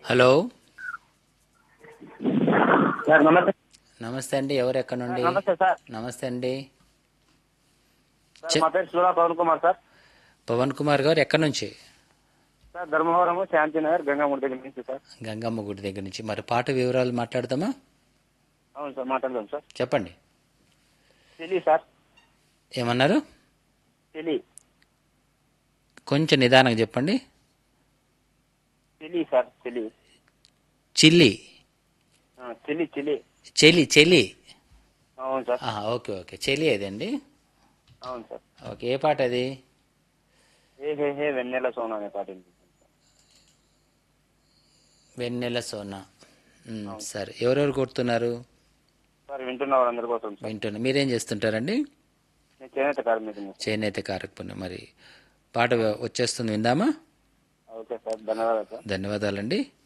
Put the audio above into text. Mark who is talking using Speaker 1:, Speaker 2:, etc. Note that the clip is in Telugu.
Speaker 1: హలో
Speaker 2: సార్ నమస్తే
Speaker 1: నమస్తే అండి ఎవరు ఎక్కడ నుండి
Speaker 2: నమస్తే సార్
Speaker 1: నమస్తే అండి
Speaker 2: సార్ మా పేరు సూరా పవన్ కుమార్ సార్
Speaker 1: పవన్ కుమార్ గారు ఎక్కడి నుంచి
Speaker 2: సార్ ధర్మవరం శాంతినగర్ గంగామూడి దగ్గర నుంచి సార్
Speaker 1: గంగమ్మ గుడి దగ్గర నుంచి మరి పాట వివరాలు మాట్లాడదామా
Speaker 2: అవును సార్ మాట్లాడదాం సార్
Speaker 1: చెప్పండి
Speaker 2: తెలి సార్
Speaker 1: ఏమన్నారు
Speaker 2: తెలి
Speaker 1: కొంచెం నిదానంగా చెప్పండి
Speaker 2: తెలి సార్ తెలి
Speaker 1: చిల్లి
Speaker 2: ఆ, చెలి చెలి
Speaker 1: చెలి చెలి
Speaker 2: అవును సార్
Speaker 1: ఆహా, ఓకే ఓకే చెలి అదండి
Speaker 2: అవును సార్
Speaker 1: ఓకే ఏ పాట అది
Speaker 2: ఏ హే హే వెన్నెల సోనా అనే పాట వినిపించింది.
Speaker 1: వెన్నెల సోనా ఉమ్, సరే ఎవరెవరు కొడుతున్నారు
Speaker 2: సార్ వింటున్న వాళ్ళందరి కోసం సార్
Speaker 1: వింటున్నా మీరేం చేస్తుంటారండి
Speaker 2: నేను చేనేత కార్మికుని
Speaker 1: చేనేత కారకపోయినా మరి పాట వచ్చేస్తుంది విందామా
Speaker 2: ఓకే సార్ ధన్యవాదాలు సార్
Speaker 1: ధన్యవాదాలండి